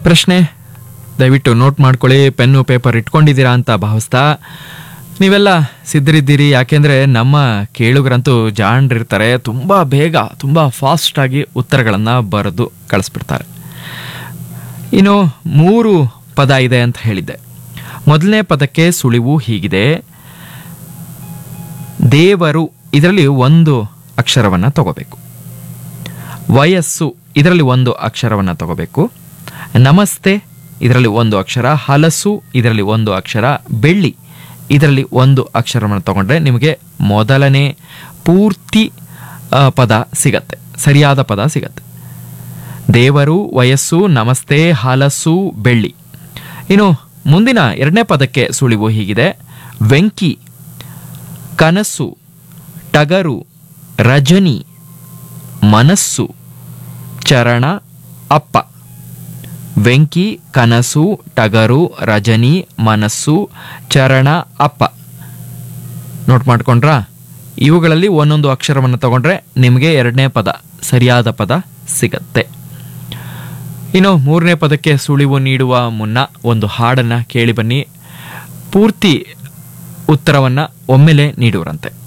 ಪ್ರಶ್ನೆ ದಯವಿಟ್ಟು ನೋಟ್ ಮಾಡ್ಕೊಳ್ಳಿ ಪೆನ್ನು ಪೇಪರ್ ಇಟ್ಕೊಂಡಿದ್ದೀರಾ ಅಂತ ಭಾವಿಸ್ತಾ ನೀವೆಲ್ಲ ಸಿದ್ಧರಿದ್ದೀರಿ ಯಾಕೆಂದರೆ ನಮ್ಮ ಕೇಳುಗರಂತೂ ಜಾಣರಿರ್ತಾರೆ ತುಂಬ ಬೇಗ ತುಂಬ ಫಾಸ್ಟಾಗಿ ಉತ್ತರಗಳನ್ನು ಬರೆದು ಕಳಿಸ್ಬಿಡ್ತಾರೆ ಇನ್ನು ಮೂರು ಪದ ಇದೆ ಅಂತ ಹೇಳಿದ್ದೆ ಮೊದಲನೇ ಪದಕ್ಕೆ ಸುಳಿವು ಹೀಗಿದೆ ದೇವರು ಇದರಲ್ಲಿ ಒಂದು ಅಕ್ಷರವನ್ನು ತಗೋಬೇಕು ವಯಸ್ಸು ಇದರಲ್ಲಿ ಒಂದು ಅಕ್ಷರವನ್ನು ತಗೋಬೇಕು ನಮಸ್ತೆ ಇದರಲ್ಲಿ ಒಂದು ಅಕ್ಷರ ಹಲಸು ಇದರಲ್ಲಿ ಒಂದು ಅಕ್ಷರ ಬೆಳ್ಳಿ ಇದರಲ್ಲಿ ಒಂದು ಅಕ್ಷರವನ್ನು ತಗೊಂಡ್ರೆ ನಿಮಗೆ ಮೊದಲನೇ ಪೂರ್ತಿ ಆ, ಪದ ಸಿಗತ್ತೆ ಸರಿಯಾದ ಪದ ಸಿಗತ್ತೆ ದೇವರು ವಯಸ್ಸು ನಮಸ್ತೆ ಹಲಸು ಬೆಳ್ಳಿ ಇನ್ನು ಮುಂದಿನ ಎರಡನೇ ಪದಕ್ಕೆ ಸುಳಿವು ಹೀಗಿದೆ ವೆಂಕಿ ಕನಸು ಟಗರು ರಜನಿ ಮನಸ್ಸು ಚರಣ ಅಪ್ಪ ವೆಂಕಿ ಕನಸು ಟಗರು ರಜನಿ ಮನಸ್ಸು ಚರಣ ಅಪ್ಪ ನೋಟ್ ಮಾಡ್ಕೊಂಡ್ರಾ ಇವುಗಳಲ್ಲಿ ಒಂದೊಂದು ಅಕ್ಷರವನ್ನು ತಗೊಂಡ್ರೆ ನಿಮಗೆ ಎರಡನೇ ಪದ ಸರಿಯಾದ ಪದ ಸಿಗತ್ತೆ ಇನ್ನು ಮೂರನೇ ಪದಕ್ಕೆ ಸುಳಿವು ನೀಡುವ ಮುನ್ನ ಒಂದು ಹಾಡನ್ನು ಕೇಳಿ ಬನ್ನಿ ಪೂರ್ತಿ ಉತ್ತರವನ್ನು ಒಮ್ಮೆಲೆ ನೀಡುವರಂತೆ